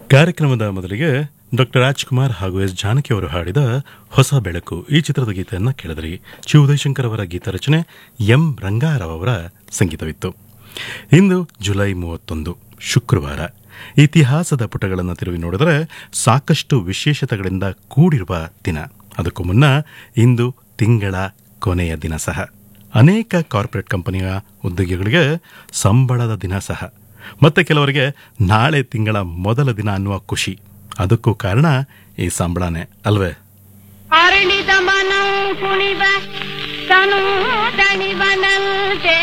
ಕಾರ್ಯಕ್ರಮದ ಮೊದಲಿಗೆ ಡಾಕ್ಟರ್ ರಾಜ್ಕುಮಾರ್ ಹಾಗೂ ಎಸ್ ಜಾನಕಿ ಅವರು ಹಾಡಿದ ಹೊಸ ಬೆಳಕು ಈ ಚಿತ್ರದ ಗೀತೆಯನ್ನು ಕೇಳಿದ್ರಿ ಚಿ ಉದಯಶಂಕರ್ ಅವರ ಗೀತ ರಚನೆ ಎಂ ರಂಗಾರಾವ್ ಅವರ ಸಂಗೀತವಿತ್ತು ಇಂದು ಜುಲೈ ಮೂವತ್ತೊಂದು ಶುಕ್ರವಾರ ಇತಿಹಾಸದ ಪುಟಗಳನ್ನು ತಿರುವಿ ನೋಡಿದರೆ ಸಾಕಷ್ಟು ವಿಶೇಷತೆಗಳಿಂದ ಕೂಡಿರುವ ದಿನ ಅದಕ್ಕೂ ಮುನ್ನ ಇಂದು ತಿಂಗಳ ಕೊನೆಯ ದಿನ ಸಹ ಅನೇಕ ಕಾರ್ಪೊರೇಟ್ ಕಂಪನಿಯ ಉದ್ಯೋಗಿಗಳಿಗೆ ಸಂಬಳದ ದಿನ ಸಹ ಮತ್ತೆ ಕೆಲವರಿಗೆ ನಾಳೆ ತಿಂಗಳ ಮೊದಲ ದಿನ ಅನ್ನುವ ಖುಷಿ ಅದಕ್ಕೂ ಕಾರಣ ಈ ಸಂಬಳನೇ ಅಲ್ವೇ ಅರಳಿದ ಮನವು ಕುಣಿವ ತನು ದಣಿವನಂತೆ